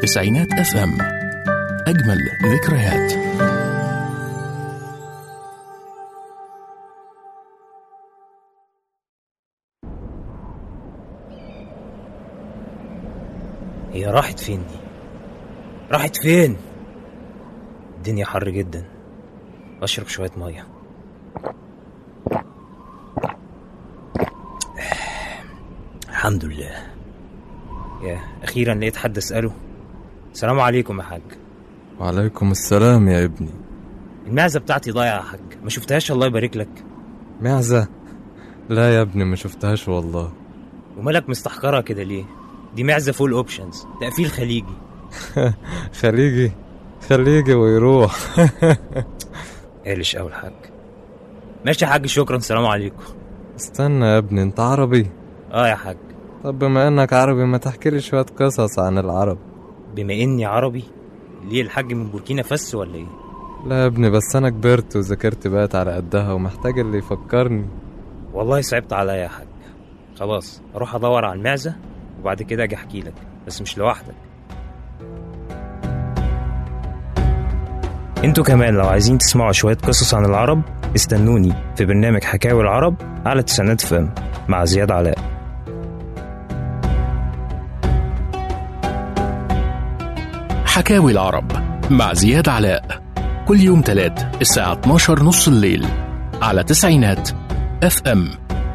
تسعينات اف ام اجمل ذكريات هي راحت فين دي راحت فين الدنيا حر جدا اشرب شويه ميه الحمد لله يا اخيرا لقيت حد اساله السلام عليكم يا حاج وعليكم السلام يا ابني المعزه بتاعتي ضايعه يا حاج ما شفتهاش الله يبارك لك معزة لا يا ابني ما شفتهاش والله ومالك مستحقرها كده ليه دي معزه فول اوبشنز تقفيل خليجي خليجي خليجي ويروح قالش قوي الحاج ماشي يا حاج شكرا سلام عليكم استنى يا ابني انت عربي اه يا حاج طب بما انك عربي ما تحكي لي شوية قصص عن العرب بما اني عربي ليه الحاج من بوركينا فس ولا ايه لا يا ابني بس انا كبرت وذاكرتي بقت على قدها ومحتاج اللي يفكرني والله صعبت عليا يا حاج خلاص اروح ادور على المعزه وبعد كده اجي احكي لك بس مش لوحدك انتوا كمان لو عايزين تسمعوا شويه قصص عن العرب استنوني في برنامج حكاوي العرب على تسعينات فم مع زياد علاء حكاوي العرب مع زياد علاء كل يوم تلات الساعة 12 نص الليل على تسعينات اف ام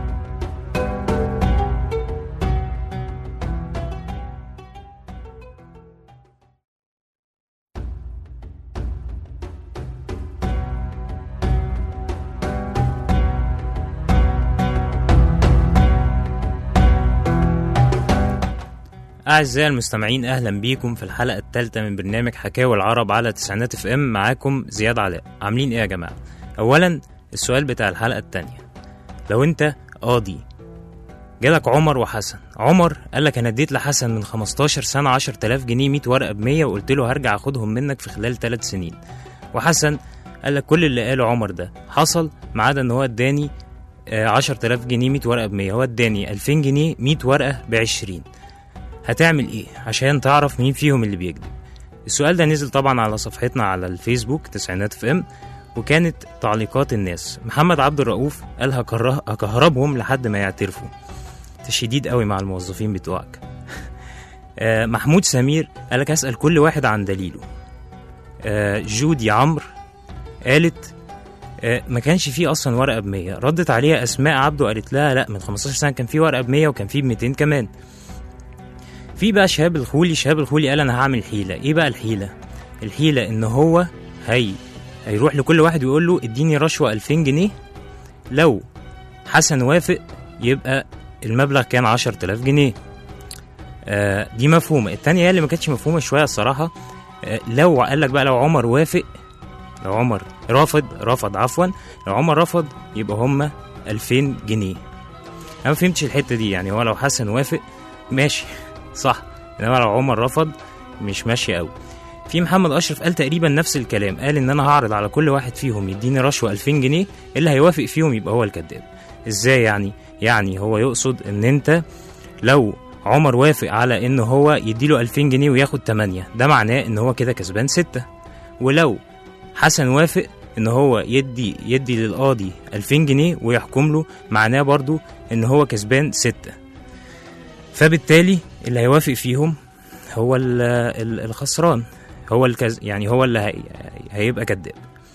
أعزائي المستمعين أهلا بيكم في الحلقة الثالثة من برنامج حكاوي العرب على تسعينات اف ام معاكم زياد علاء عاملين إيه يا جماعة؟ أولا السؤال بتاع الحلقة التانية لو أنت قاضي جالك عمر وحسن عمر قال لك أنا اديت لحسن من 15 سنة 10000 جنيه 100 ورقة ب 100 وقلت له هرجع أخدهم منك في خلال 3 سنين وحسن قال لك كل اللي قاله عمر ده حصل ما عدا إن هو اداني آه، 10000 جنيه 100 ورقة ب 100 هو اداني 2000 جنيه 100 ورقة ب 20 هتعمل ايه عشان تعرف مين فيهم اللي بيكذب السؤال ده نزل طبعا على صفحتنا على الفيسبوك تسعينات في ام وكانت تعليقات الناس محمد عبد الرؤوف قال هكره- هكهربهم لحد ما يعترفوا انت شديد قوي مع الموظفين بتوعك آه، محمود سمير قالك هسأل كل واحد عن دليله آه، جودي عمرو قالت آه، ما كانش فيه اصلا ورقه ب 100 ردت عليها اسماء عبده قالت لها لا من 15 سنه كان فيه ورقه ب 100 وكان فيه ب 200 كمان في بقى شهاب الخولي شهاب الخولي قال انا هعمل حيله ايه بقى الحيله الحيله ان هو هي هيروح لكل واحد ويقول له اديني رشوه 2000 جنيه لو حسن وافق يبقى المبلغ كان 10000 جنيه آه دي مفهومه التانية هي اللي ما كانتش مفهومه شويه الصراحه آه لو قال لك بقى لو عمر وافق لو عمر رافض رفض عفوا لو عمر رفض يبقى هما 2000 جنيه انا ما فهمتش الحته دي يعني هو لو حسن وافق ماشي صح انما لو عمر رفض مش ماشي قوي في محمد اشرف قال تقريبا نفس الكلام قال ان انا هعرض على كل واحد فيهم يديني رشوه 2000 جنيه اللي هيوافق فيهم يبقى هو الكذاب ازاي يعني يعني هو يقصد ان انت لو عمر وافق على ان هو يديله 2000 جنيه وياخد 8 ده معناه ان هو كده كسبان 6 ولو حسن وافق ان هو يدي يدي للقاضي 2000 جنيه ويحكم له معناه برضو ان هو كسبان 6 فبالتالي اللي هيوافق فيهم هو ال- ال- الخسران هو الكز يعني هو اللي هي... هيبقى كذاب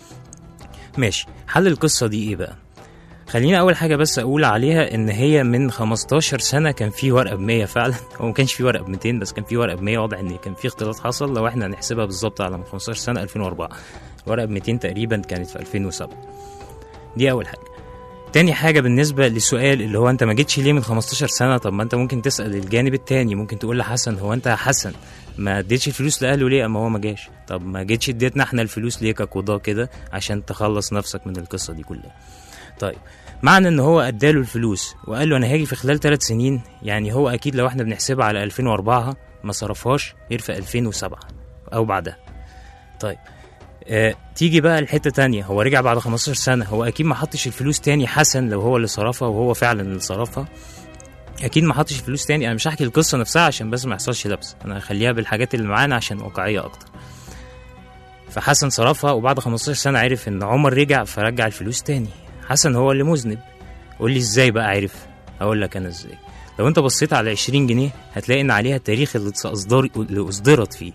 ماشي حل القصة دي ايه بقى خلينا اول حاجة بس اقول عليها ان هي من 15 سنة كان في ورقة ب 100 فعلا هو ما كانش في ورقة ب 200 بس كان في ورقة ب 100 واضح ان كان في اختلاط حصل لو احنا هنحسبها بالظبط على من 15 سنة 2004 ورقة ب 200 تقريبا كانت في 2007 دي اول حاجة تاني حاجة بالنسبة للسؤال اللي هو انت ما جيتش ليه من 15 سنة طب ما انت ممكن تسأل الجانب التاني ممكن تقول لحسن هو انت يا حسن ما اديتش الفلوس لاهله ليه اما هو ما جاش طب ما جيتش اديتنا احنا الفلوس ليه كقضاة كده عشان تخلص نفسك من القصة دي كلها طيب معنى ان هو اداله الفلوس وقال له انا هاجي في خلال ثلاث سنين يعني هو اكيد لو احنا بنحسبها على 2004 ما صرفهاش غير في 2007 او بعدها طيب آه، تيجي بقى الحته تانية هو رجع بعد 15 سنه هو اكيد ما حطش الفلوس تاني حسن لو هو اللي صرفها وهو فعلا اللي صرفها اكيد ما حطش فلوس تاني انا مش هحكي القصه نفسها عشان بس ما يحصلش لبس انا هخليها بالحاجات اللي معانا عشان واقعيه اكتر فحسن صرفها وبعد 15 سنه عرف ان عمر رجع فرجع الفلوس تاني حسن هو اللي مذنب قول لي ازاي بقى عرف اقول لك انا ازاي لو انت بصيت على 20 جنيه هتلاقي ان عليها التاريخ اللي اصدر اللي اصدرت فيه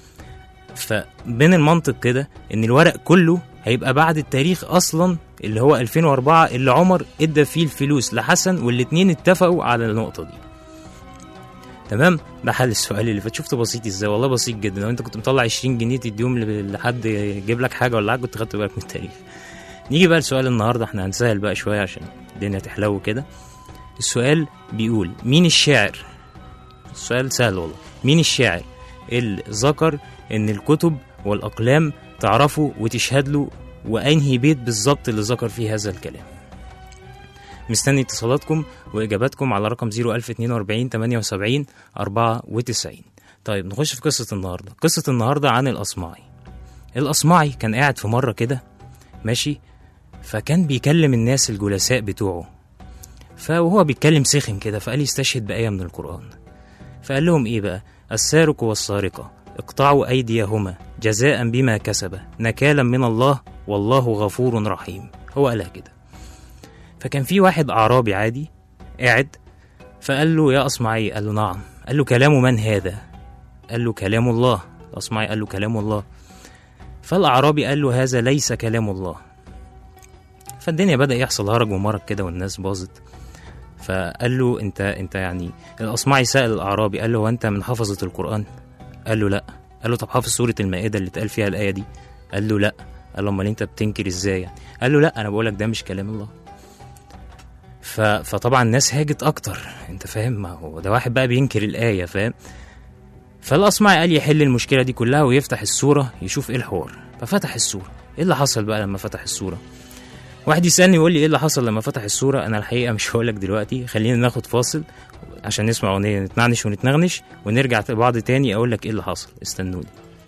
فبين المنطق كده ان الورق كله هيبقى بعد التاريخ اصلا اللي هو 2004 اللي عمر ادى فيه الفلوس لحسن والاتنين اتفقوا على النقطه دي تمام ده حل السؤال اللي فات شفت بسيط ازاي والله بسيط جدا لو انت كنت مطلع 20 جنيه تديهم ل- لحد يجيب لك حاجه ولا حاجه كنت خدت بالك من التاريخ نيجي بقى لسؤال النهارده احنا هنسهل بقى شويه عشان الدنيا تحلو كده السؤال بيقول مين الشاعر السؤال سهل والله مين الشاعر اللي ذكر ان الكتب والاقلام تعرفه وتشهد له وانهي بيت بالظبط اللي ذكر فيه هذا الكلام مستني اتصالاتكم واجاباتكم على رقم 01042 78 94 طيب نخش في قصه النهارده قصه النهارده عن الاصمعي الاصمعي كان قاعد في مره كده ماشي فكان بيكلم الناس الجلساء بتوعه فوهو بيتكلم سخن كده فقال يستشهد بآية من القرآن فقال لهم إيه بقى السارق والسارقة اقطعوا أيديهما جزاء بما كسبا نكالا من الله والله غفور رحيم هو قالها كده فكان في واحد أعرابي عادي قاعد فقال له يا أصمعي قال له نعم قال له كلام من هذا قال له كلام الله الأصمعي قال له كلام الله فالأعرابي قال له هذا ليس كلام الله فالدنيا بدأ يحصل هرج ومرج كده والناس باظت فقال له انت انت يعني الاصمعي سأل الاعرابي قال له هو انت من حفظة القرآن؟ قال له لا قال له طب حافظ سورة المائدة اللي اتقال فيها الآية دي؟ قال له لا قال له امال انت بتنكر ازاي يعني؟ قال له لا انا بقول لك ده مش كلام الله ف... فطبعا الناس هاجت اكتر انت فاهم ما هو ده واحد بقى بينكر الآية فاهم فالأصمعي قال يحل المشكلة دي كلها ويفتح السورة يشوف ايه الحوار ففتح السورة ايه اللي حصل بقى لما فتح السورة واحد يسالني يقول لي ايه اللي حصل لما فتح الصوره انا الحقيقه مش هقول لك دلوقتي خلينا ناخد فاصل عشان نسمع اغنيه نتنعنش ونتنغنش ونرجع لبعض تاني اقول لك ايه اللي حصل استنوني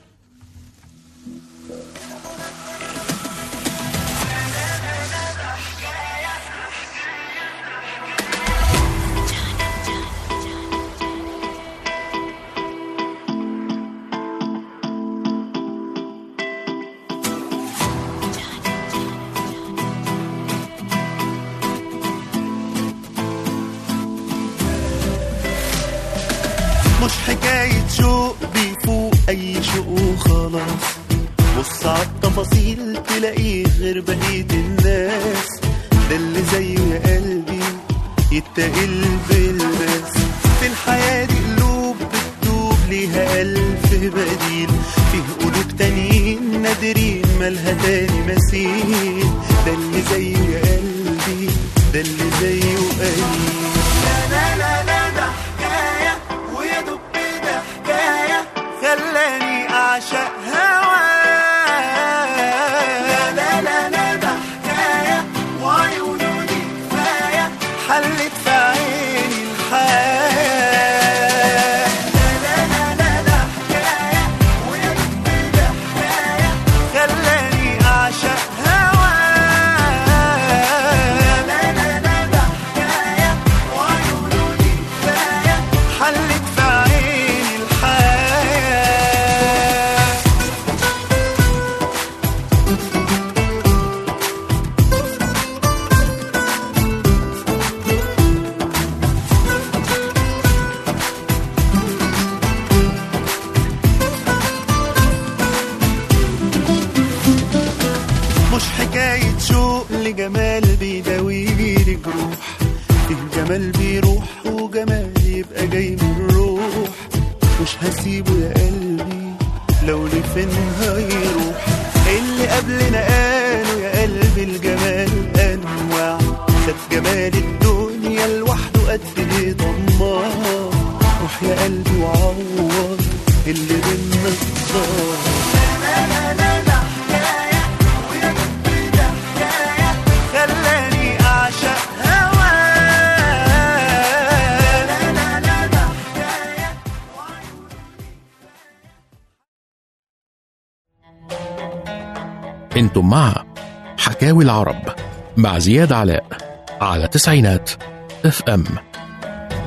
مش حكاية شوق بيفوق أي شوق وخلاص بص عالتفاصيل تلاقيه غير بقية الناس ده اللي زيه يا قلبي يتقل بالباس في الحياة دي قلوب بتدوب ليها ألف بديل فيه قلوب تانيين نادرين مالها تاني مثيل ده اللي زيه يا قلبي ده اللي زيه قليل لا لا لا لا ده حكاية ويا دب ده حكاية خلاني أعشق هواه لا لا لا لا ده حكاية وعيونه دي كفاية حلت في عيني الحياة لا لا لا لا ده حكاية ويا دب ده حكاية خلاني أعشق هواه لا لا لا ده حكاية وعيونه دي كفاية حلت في عيني الحياة مش حكاية شوق لجمال بيداويلي جروح فيه جمال بيروح وجمال يبقى جاي من روح مش هسيبه يا قلبي لو لفين هيروح اللي قبلنا قالوا يا قلبي الجمال انواع خد جمال الدنيا لوحده قد ايه طماع روح يا قلبي وعوض اللي بينا الضار خلاني أعشق هواه لا لا لا ده حكاية انتم مع حكاوي العرب مع زياد علاء على تسعينات اف ام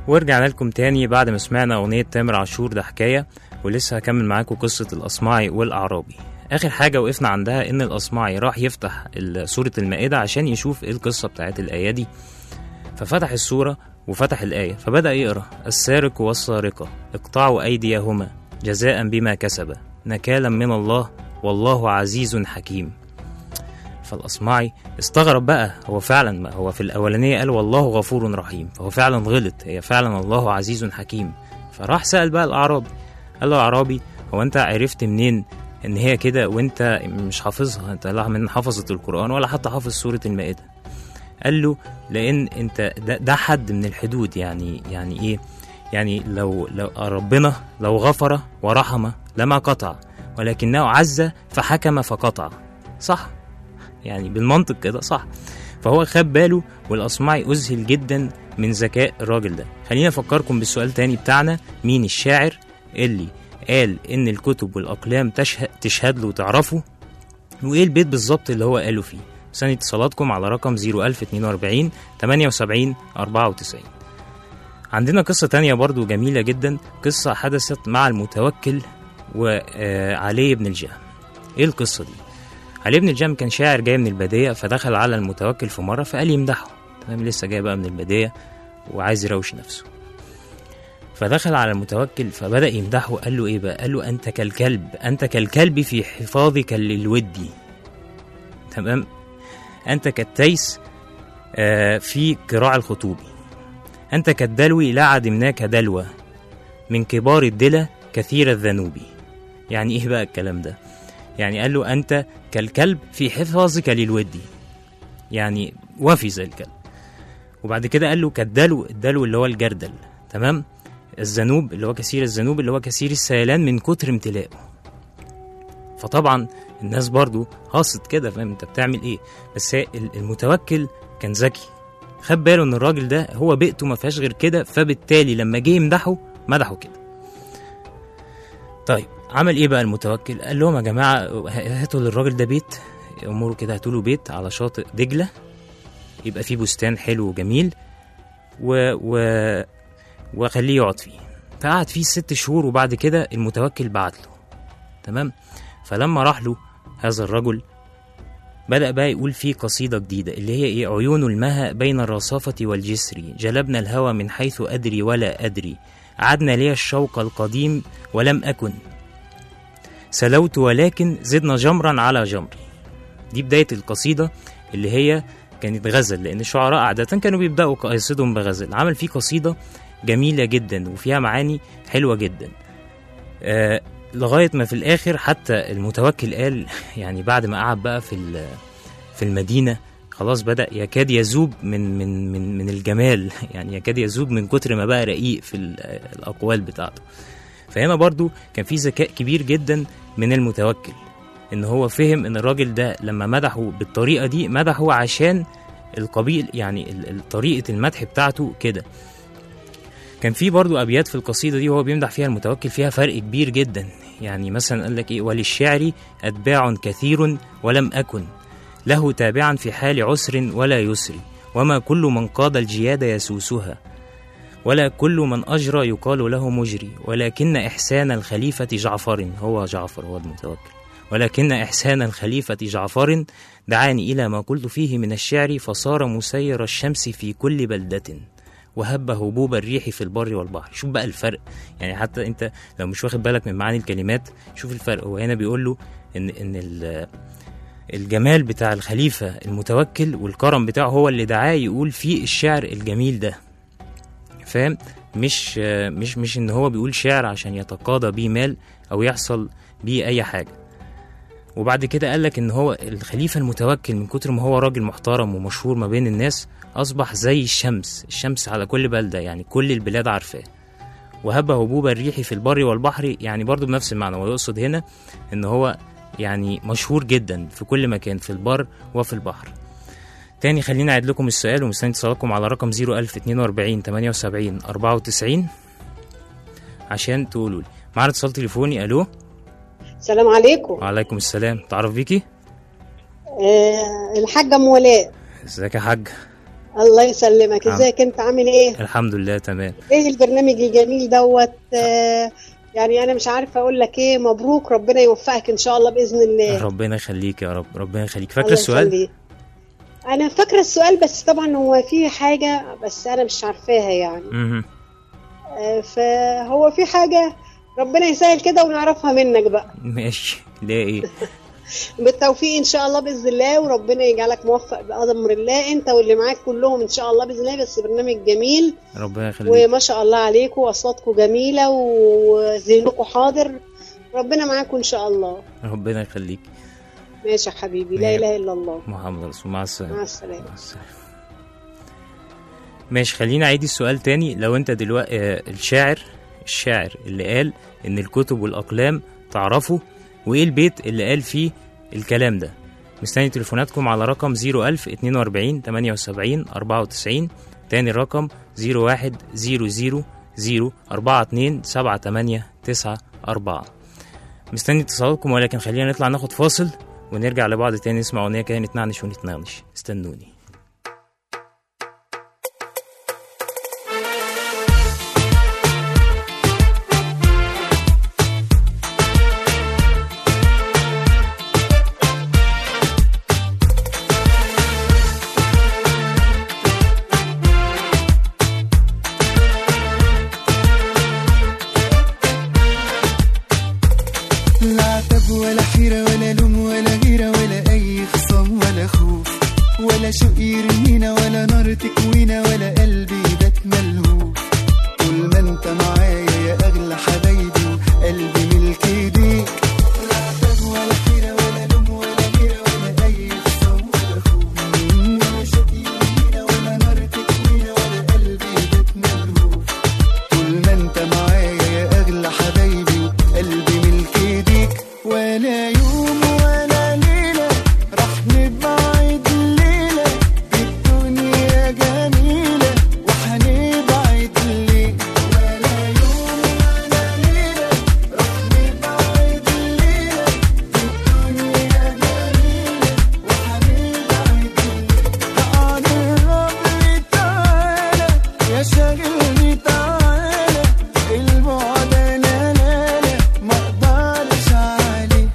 ورجعنا لكم تاني بعد ما سمعنا أغنية تامر عاشور ده حكاية ولسه هكمل معاكم قصة الأصمعي والأعرابي آخر حاجة وقفنا عندها إن الأصمعي راح يفتح ال- سورة المائدة عشان يشوف إيه القصة بتاعت الآية دي ففتح السورة وفتح الآية فبدأ يقرأ السارق والسارقة اقطعوا أيديهما جزاء بما كسبا نكالا من الله والله عزيز حكيم فالأصمعي استغرب بقى هو فعلا ما هو في الأولانية قال والله غفور رحيم فهو فعلا غلط هي فعلا الله عزيز حكيم فراح سأل بقى الأعرابي قال له يا أعرابي هو أنت عرفت منين إن هي كده وأنت مش حافظها أنت لا من حفظة القرآن ولا حتى حافظ سورة المائدة قال له لأن أنت ده, ده حد من الحدود يعني يعني إيه يعني لو لو ربنا لو غفر ورحم لما قطع ولكنه عز فحكم فقطع صح يعني بالمنطق كده صح فهو خد باله والأصمعي أذهل جدا من ذكاء الراجل ده خلينا أفكركم بالسؤال تاني بتاعنا مين الشاعر اللي قال إن الكتب والأقلام تشهد, تشهد له وتعرفه وإيه البيت بالظبط اللي هو قاله فيه سنة اتصالاتكم على رقم 01042 78 94 عندنا قصة تانية برضو جميلة جدا قصة حدثت مع المتوكل وعلي بن الجهم ايه القصة دي؟ علي بن الجهم كان شاعر جاي من البادية فدخل على المتوكل في مرة فقال يمدحه تمام لسه جاي بقى من البادية وعايز يروش نفسه فدخل على المتوكل فبدأ يمدحه قال له ايه بقى؟ قال له انت كالكلب انت كالكلب في حفاظك للود تمام انت كالتيس آه، في كراع الخطوب انت كالدلو لا عدمناك دلوى من كبار الدلة كثير الذنوب يعني ايه بقى الكلام ده يعني قال له انت كالكلب في حفاظك للود يعني وفي زي الكلب وبعد كده قال له كالدلو الدلو اللي هو الجردل تمام الذنوب اللي هو كثير الذنوب اللي هو كثير السيلان من كتر امتلاءه فطبعا الناس برضو هاصت كده فاهم انت بتعمل ايه بس هي ال- المتوكل كان ذكي خد باله ان الراجل ده هو بيئته ما فيهاش غير كده فبالتالي لما جه يمدحه مدحه كده طيب عمل ايه بقى المتوكل قال لهم يا جماعه هاتوا للراجل ده بيت اموره كده هاتوا له بيت على شاطئ دجله يبقى فيه بستان حلو وجميل و و وخليه يقعد فيه فقعد فيه ست شهور وبعد كده المتوكل بعت له تمام فلما راح له هذا الرجل بدأ بقى يقول فيه قصيدة جديدة اللي هي إيه عيون المها بين الرصافة والجسر جلبنا الهوى من حيث أدري ولا أدري عدنا لي الشوق القديم ولم أكن سلوت ولكن زدنا جمرا على جمري دي بداية القصيدة اللي هي كانت غزل لأن الشعراء عادة كانوا بيبدأوا قصيدهم بغزل عمل فيه قصيدة جميلة جدا وفيها معاني حلوة جدا آه لغاية ما في الآخر حتى المتوكل قال يعني بعد ما قعد بقى في ال- في المدينة خلاص بدأ يكاد يذوب من من من من الجمال يعني يكاد يذوب من كتر ما بقى رقيق في ال- الأقوال بتاعته فهنا برضو كان في ذكاء كبير جدا من المتوكل ان هو فهم ان الراجل ده لما مدحه بالطريقة دي مدحه عشان القبيل يعني ال- ال- طريقة المدح بتاعته كده كان في برضو أبيات في القصيدة دي وهو بيمدح فيها المتوكل فيها فرق كبير جدا يعني مثلا قال لك إيه وللشعر أتباع كثير ولم أكن له تابعا في حال عسر ولا يسر وما كل من قاد الجياد يسوسها ولا كل من أجرى يقال له مجري ولكن إحسان الخليفة جعفر هو جعفر هو المتوكل ولكن إحسان الخليفة جعفر دعاني إلى ما قلت فيه من الشعر فصار مسير الشمس في كل بلدة وهب هبوب الريح في البر والبحر شوف بقى الفرق يعني حتى انت لو مش واخد بالك من معاني الكلمات شوف الفرق هو هنا بيقول له ان ان ال- الجمال بتاع الخليفة المتوكل والكرم بتاعه هو اللي دعاه يقول فيه الشعر الجميل ده فاهم مش مش مش ان هو بيقول شعر عشان يتقاضى بيه مال او يحصل بيه اي حاجه وبعد كده قال لك ان هو الخليفه المتوكل من كتر ما هو راجل محترم ومشهور ما بين الناس اصبح زي الشمس الشمس على كل بلده يعني كل البلاد عارفاه وهب هبوب الريح في البر والبحر يعني برضو بنفس المعنى هو يقصد هنا ان هو يعني مشهور جدا في كل مكان في البر وفي البحر تاني خليني اعيد لكم السؤال ومستني اتصالاتكم على رقم 01042 78 94 عشان تقولوا لي معانا اتصال تليفوني الو السلام عليكم وعليكم السلام تعرف بيكي آه الحاجة أم ولاء ازيك يا حاج الله يسلمك عم. ازيك انت عامل ايه الحمد لله تمام ايه البرنامج الجميل دوت آه، يعني انا مش عارفه اقول لك ايه مبروك ربنا يوفقك ان شاء الله باذن الله ربنا يخليك يا رب ربنا يخليك فاكر الله السؤال يخليك. انا فاكره السؤال بس طبعا هو في حاجه بس انا مش عارفاها يعني مهم. آه، فهو في حاجه ربنا يسهل كده ونعرفها منك بقى ماشي ليه ايه بالتوفيق ان شاء الله باذن الله وربنا يجعلك موفق بامر الله انت واللي معاك كلهم ان شاء الله باذن الله بس برنامج جميل ربنا يخليك وما شاء الله عليكم واصواتكم جميله وذهنكم حاضر ربنا معاكم ان شاء الله ربنا يخليك ماشي يا حبيبي لا اله الا الله محمد رسول مع السلامة مع السلامه مع السلامة. ماشي خلينا اعيد السؤال تاني لو انت دلوقتي الشاعر الشاعر اللي قال ان الكتب والاقلام تعرفوا وايه البيت اللي قال فيه الكلام ده مستني تليفوناتكم على رقم 01000 42 78 94 تاني رقم 01 00 0 42 78 94 مستني اتصالاتكم ولكن خلينا نطلع ناخد فاصل ونرجع لبعض تاني نسمع اغنيه كده نتنعنش ونتناقش استنوني لا عتب ولا حيرة ولا لوم ولا غيرة ولا أي خصام ولا خوف ولا شوق يرمينا ولا نار تكوينا ولا قلبي بات ملهوف طول ما انت معايا يا أغلى حبايبي وقلبي ملك ايديك لا عتب ولا حيرة ولا لوم ولا غيرة ولا أي خصام ولا خوف ولا شوق يرمينا ولا نار تكوينا ولا قلبي بات ملهوف طول ما انت معايا يا اغلى حبايبي وقلبي ملك ايديك ولا يوم ولا ليله راح نبعد الليله بالدنيا جميله وهنبعد ليه ولا يوم ولا ليله راح نبعد الليله بالدنيا جميله وهنبعد ليه هقرب لي تعالى يا شاغلني تعالى البعد انا لا لا ما اقدرش عليه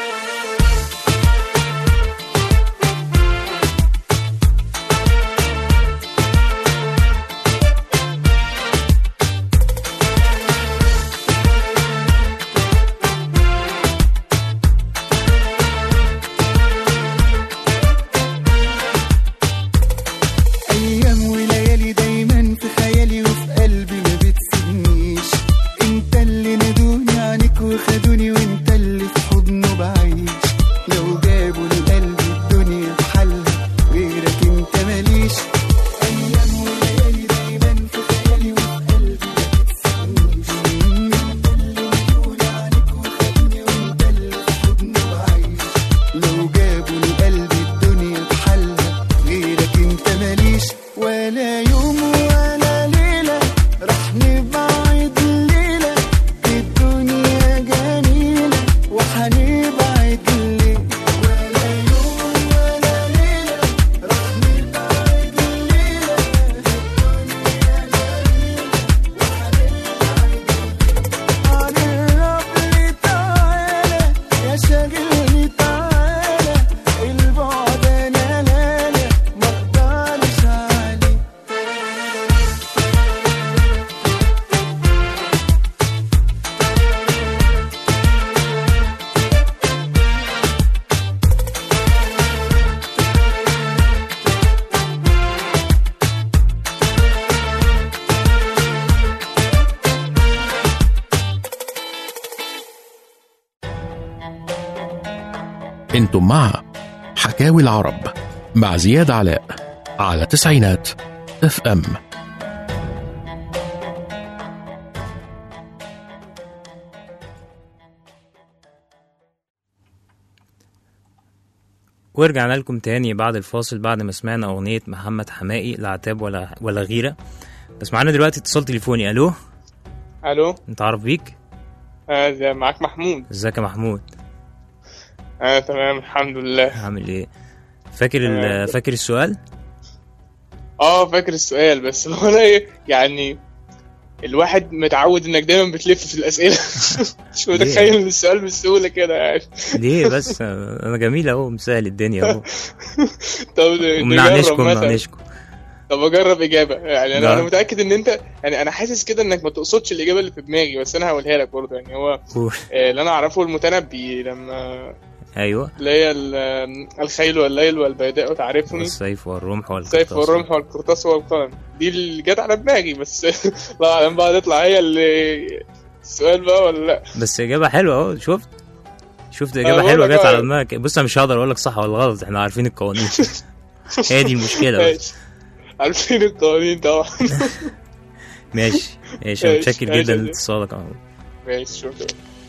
ايام وليالي دايما في خيالي وفي قلبي ما بتسيبنيش انت اللي نادوني عنك وخدوني وانت اللي في حضنه بعيش لو جابوا لقلبي الدنيا بحالها غيرك انت ماليش ايام وليالي دايما في خيالي وفي قلبي ما بتسيبنيش انت اللي نادوني عنك وخدوني وانت اللي في حضنه بعيش لو جابوا لقلبي الدنيا بحالها غيرك انت ماليش ولا يوم ولا ليلة راح نبعد الليلة الدنيا جميلة وهنبعد ليه ولا يوم ولا ليلة راح نبعد الليلة الدنيا جميلة وهنبعد قرب لي تعالى يا شاغلني تعالى البعد انا لا لا ما اقدرش عليه انتم مع حكاوي العرب مع زياد علاء على تسعينات اف ام ورجعنا لكم تاني بعد الفاصل بعد ما سمعنا أغنية محمد حمائي لا عتاب ولا ولا غيرة بس معانا دلوقتي اتصال تليفوني ألو الو أنت عارف بيك آه زي معاك محمود ازيك يا محمود آه تمام الحمد لله عامل ايه فاكر آه. ال- فاكر السؤال اه فاكر السؤال بس هو انا ايه يعني الواحد متعود انك دايما بتلف في الاسئله مش متخيل ان السؤال بالسهوله كده يعني ليه بس انا جميل اهو مسهل الدنيا اهو طب نجرب ومنعنشكم مثلا منعنشكم طب اجرب اجابه يعني انا لا. انا متاكد ان انت يعني انا حاسس كده انك ما تقصدش الاجابه اللي في دماغي بس انا هقولها لك برضه يعني هو قول. آه، اللي انا اعرفه المتنبي لما ايوه اللي هي ال- الخيل والليل والبيداء تعرفني والسيف والرمح والقرطاس السيف والرمح والقرطاس والقلم دي اللي جت على دماغي بس الله اعلم بقى تطلع هي اللي السؤال بقى ولا لا بس اجابه حلوه اهو شفت شفت أنا اجابه بقول حلوه لك جت أهو. على دماغك بص انا مش هقدر اقول لك صح ولا غلط احنا عارفين القوانين هي دي المشكله بس ماشي عارفين القوانين طبعا ماشي ماشي ماشي، متشكر ماشي. جدا لاتصالك اهو ماشي شكرا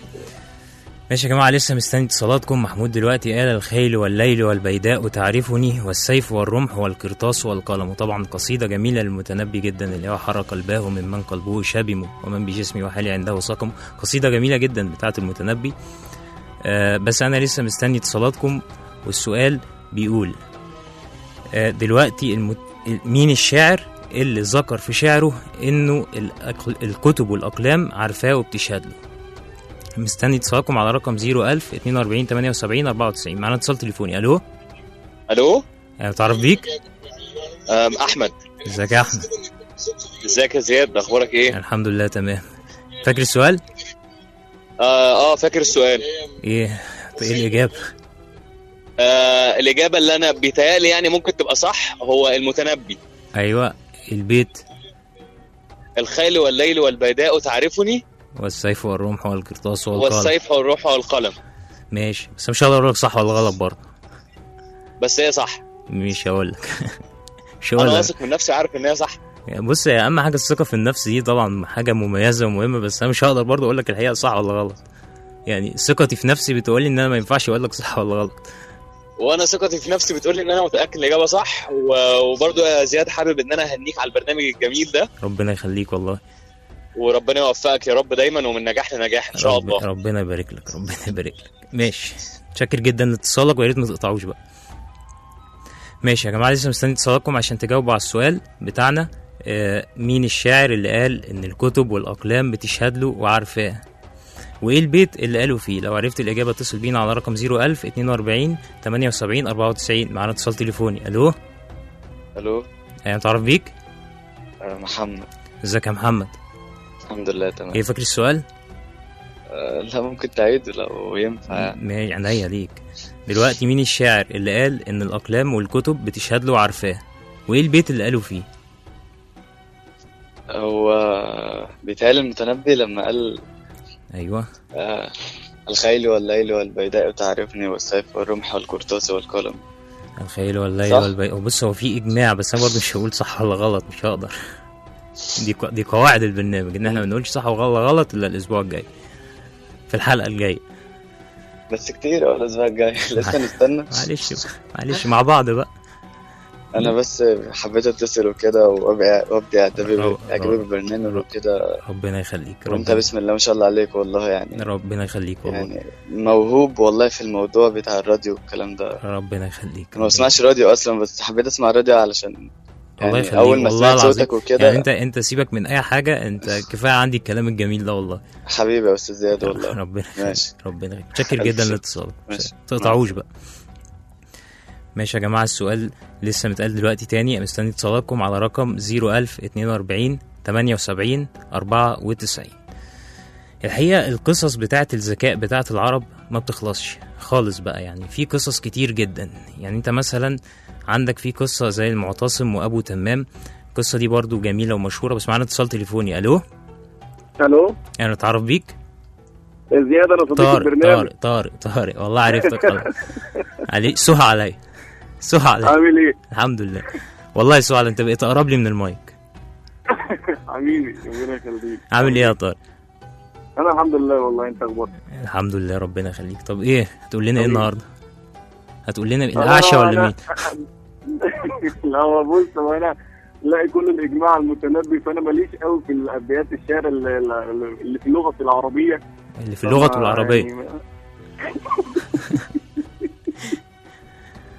ماشي يا جماعة لسه مستني اتصالاتكم محمود دلوقتي قال الخيل والليل والبيداء تعرفني والسيف والرمح والقرطاس والقلم وطبعا قصيدة جميلة للمتنبي جدا اللي هو حرى قلباه ممن قلبه شبم ومن بجسمي وحالي عنده سقم قصيدة جميلة جدا بتاعت المتنبي آه بس أنا لسه مستني اتصالاتكم والسؤال بيقول آه دلوقتي المت... مين الشاعر اللي ذكر في شعره انه الأقل... الكتب والاقلام عارفاه وبتشهد له مستني اتصالكم على رقم 01000 42 78 94 معانا اتصال تليفوني الو الو يعني تعرف بيك أم احمد ازيك يا احمد ازيك يا زياد اخبارك ايه الحمد لله تمام فاكر السؤال اه, آه فاكر السؤال ايه ايه الاجابه آه الاجابه اللي انا بيتهيألي يعني ممكن تبقى صح هو المتنبي ايوه البيت الخيل والليل والبيداء تعرفني والسيف والرمح والقرطاس والقلم والسيف والروح والقلم ماشي بس مش هقدر اقول لك صح ولا غلط برضه بس هي صح مش هقول لك مش انا هقول لك واثق من نفسي عارف ان هي صح بص يا اهم حاجه الثقه في النفس دي طبعا حاجه مميزه ومهمه بس انا مش هقدر برضه اقول لك الحقيقه صح ولا غلط يعني ثقتي في نفسي بتقول لي ان انا ما ينفعش اقول لك صح ولا غلط وانا ثقتي في نفسي بتقول لي ان انا متاكد الاجابه صح و- وبرضه يا زياد حابب ان انا اهنيك على البرنامج الجميل ده ربنا يخليك والله وربنا يوفقك يا رب دايما ومن نجاح لنجاح ان شاء رب... الله ربنا يبارك لك ربنا يبارك لك ماشي متشكر جدا لاتصالك ويا ريت ما تقطعوش بقى ماشي يا جماعه لسه مستني اتصالاتكم عشان تجاوبوا على السؤال بتاعنا آه مين الشاعر اللي قال ان الكتب والاقلام بتشهد له وعارفاه وايه البيت اللي قالوا فيه لو عرفت الاجابه اتصل بينا على رقم 01000 42 78 94 معانا اتصال تليفوني الو الو يعني تعرف بيك آه، محمد ازيك يا محمد الحمد لله تمام ايه فاكر السؤال آه، لا ممكن تعيد لو ينفع يعني. ما عينيا ليك دلوقتي مين الشاعر اللي قال ان الاقلام والكتب بتشهد له وعارفاه وايه البيت اللي قالوا فيه هو بيتهيألي المتنبي لما قال ايوه آه الخيل والليل والبيداء تعرفني والسيف والرمح والقرطاس والقلم الخيل والليل صح. والبيت بص هو في اجماع بس انا برضه مش هقول صح ولا غلط مش هقدر دي ق- دي قواعد البرنامج ان احنا ما بنقولش صح ولا غلط الا الاسبوع الجاي في الحلقه الجايه بس كتير أوي الأسبوع الجاي لسه نستنى معلش معلش مع بعض بقى أنا بس حبيت أتصل وكده وأبقى وأبدي إعجابي رو- إعجابي رو- بالبرنامج وكده ربنا يخليك وأنت ربنا, بسم الله ما شاء الله عليك والله يعني ربنا يخليك والله يعني موهوب والله في الموضوع بتاع الراديو والكلام ده ربنا يخليك أنا ما بسمعش راديو أصلا بس حبيت أسمع راديو علشان الله يعني يخليك أول ما والله سمعت العظيم صوتك وكده يعني انت انت سيبك من اي حاجه انت كفايه عندي الكلام الجميل ده والله حبيبي يا أستاذ زياد والله ربنا ماشي ربنا يخليك متشكر ألف جدا شكر. لاتصالك ماشي. ما تقطعوش بقى ماشي يا جماعه السؤال لسه متقال دلوقتي تاني مستني اتصالاتكم على رقم 01000 42 78 94 الحقيقه القصص بتاعه الذكاء بتاعه العرب ما بتخلصش خالص بقى يعني في قصص كتير جدا يعني انت مثلا عندك في قصه زي المعتصم وابو تمام القصه دي برضو جميله ومشهوره بس معانا اتصال تليفوني الو الو يعني اتعرف بيك زياد انا صديق طارق البرنامج طارق طارق طارق والله عرفتك خلاص علي سهى عليا سهى عليا عامل ايه؟ الحمد لله والله سهى انت بقيت اقرب لي من المايك حبيبي ربنا يخليك عامل ايه يا طارق انا الحمد لله والله انت اخبارك الحمد لله ربنا يخليك طب ايه هتقول لنا ايه حبيبي. النهارده هتقول لنا العشاء ولا مين لا هو بص هو انا لا يكون الاجماع المتنبي فانا ماليش قوي في الابيات الشعر اللي, اللي في اللغه العربيه اللي في اللغه العربيه يعني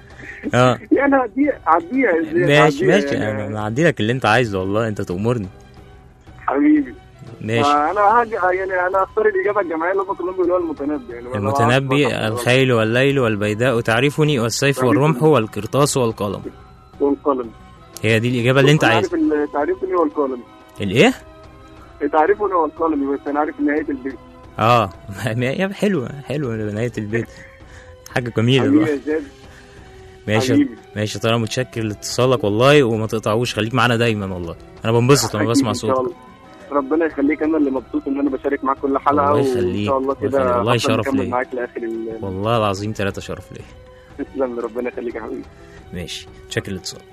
اه يعني هعديها هعديها يا زياد، ماشي هعديها ماشي يعني. انا هعدي لك اللي انت عايزه والله انت تأمرني حبيبي ماشي فانا هاجي يعني انا اختار الاجابه الجماعيه اللي هم كلهم بيقولوها المتنبي يعني أنا المتنبي عارف طبعاً الخيل والليل والبيداء تعرفني والسيف والرمح والقرطاس والقلم والقلم هي دي الإجابة اللي انت أنا عايزها عارف ال- تعريفني هو القلم الايه؟ تعريفني هو القلم بس انا عارف نهايه البيت اه ما هي حلوة حلوة نهاية البيت حاجة جميلة حبيبي والله يا زياد ماشي حبيبي. ماشي طالما متشكر لاتصالك والله وما تقطعوش خليك معانا دايما والله انا بنبسط لما أكيد بسمع إن شاء صوتك الله. ربنا يخليك انا اللي مبسوط ان انا بشارك معاك كل حلقه الله وان يخليك. شاء الله الله كده يخليك. والله هفضل شرف مكمل ليا. معاك لاخر ال- والله العظيم ثلاثة شرف ليا تسلم ربنا يخليك يا حبيبي ماشي شكل الاتصال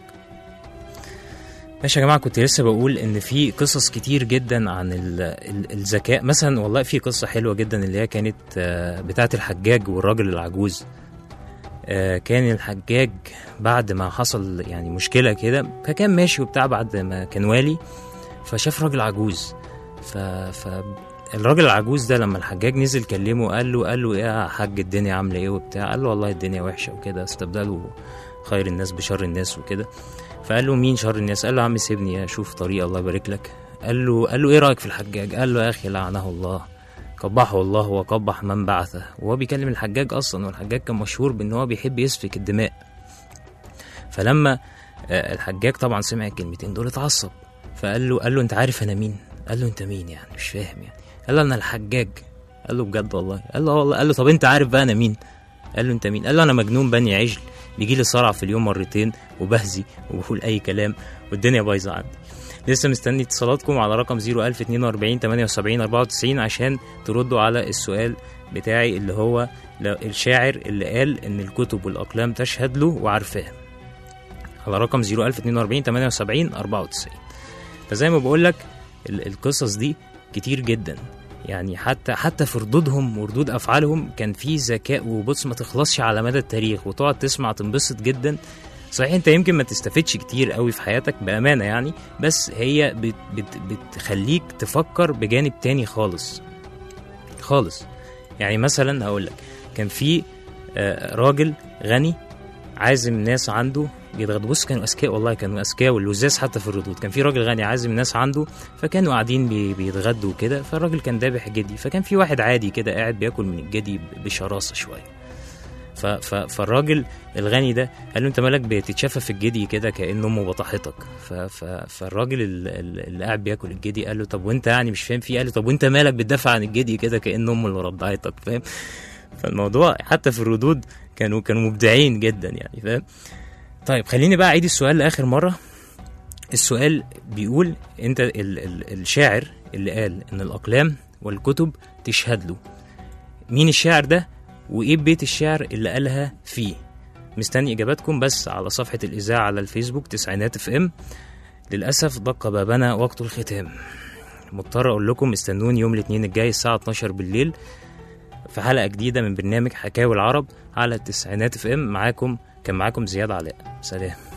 ماشي يا جماعه كنت لسه بقول ان في قصص كتير جدا عن ال- ال- الذكاء مثلا والله في قصه حلوه جدا اللي هي كانت آه، بتاعه الحجاج والراجل العجوز آه، كان الحجاج بعد ما حصل يعني مشكله كده فكان ماشي وبتاع بعد ما كان والي فشاف راجل عجوز ف, ف الراجل العجوز ده لما الحجاج نزل كلمه قال له قال له ايه يا حاج الدنيا عامله ايه وبتاع قال له والله الدنيا وحشه وكده استبدلوا خير الناس بشر الناس وكده فقال له مين شر الناس قال له يا عم سيبني اشوف طريق الله يبارك لك قال له قال له ايه رايك في الحجاج قال له يا اخي لعنه الله قبحه الله وقبح من بعثه وهو بيكلم الحجاج اصلا والحجاج كان مشهور بان هو بيحب يسفك الدماء فلما آه، الحجاج طبعا سمع الكلمتين دول اتعصب فقال له قال له انت عارف انا مين قال له انت مين يعني مش فاهم يعني قال له انا الحجاج قال له بجد والله قال له آه والله قال له طب انت عارف بقى انا مين قال له انت مين قال له انا مجنون بني عجل بيجي لي صرع في اليوم مرتين وبهزي وبقول اي كلام والدنيا بايظه عندي لسه مستني اتصالاتكم على رقم 01042 78 94 عشان تردوا على السؤال بتاعي اللي هو لو- الشاعر اللي قال ان الكتب والاقلام تشهد له وعارفاه على رقم 01042 78 94 فزي ما بقول لك ال- القصص دي كتير جدا يعني حتى حتى في ردودهم وردود افعالهم كان في ذكاء وبص ما تخلصش على مدى التاريخ وتقعد تسمع تنبسط جدا صحيح انت يمكن ما تستفدش كتير قوي في حياتك بامانه يعني بس هي بت بت بتخليك تفكر بجانب تاني خالص خالص يعني مثلا هقول لك كان في آه، راجل غني عازم ناس عنده بيتغدوا بص كانوا اذكياء والله كانوا اذكياء واللزاز حتى في الردود كان في راجل غني عازم ناس عنده فكانوا قاعدين بي- بيتغدوا كده فالراجل كان دابح جدي فكان في واحد عادي كده قاعد بياكل من الجدي ب- بشراسه شويه ف ف فالراجل الغني ده قال له انت مالك بتتشفى في الجدي كده كأن امه بطحتك ف ف فالراجل ال- ال- اللي قاعد بياكل الجدي قال له طب وانت يعني مش فاهم فيه قال له طب وانت مالك بتدافع عن الجدي كده كأن امه اللي رضعتك فاهم فالموضوع حتى في الردود كانوا كانوا مبدعين جدا يعني فاهم طيب خليني بقى اعيد السؤال لاخر مره السؤال بيقول انت ال ال الشاعر اللي قال ان الاقلام والكتب تشهد له مين الشاعر ده وايه بيت الشعر اللي قالها فيه مستني اجاباتكم بس على صفحه الاذاعه على الفيسبوك تسعينات اف ام للاسف دق بابنا وقت الختام مضطر اقول لكم استنوني يوم الاثنين الجاي الساعه 12 بالليل في حلقه جديده من برنامج حكاوي العرب على التسعينات اف ام معاكم كان معاكم زياد علاء سلام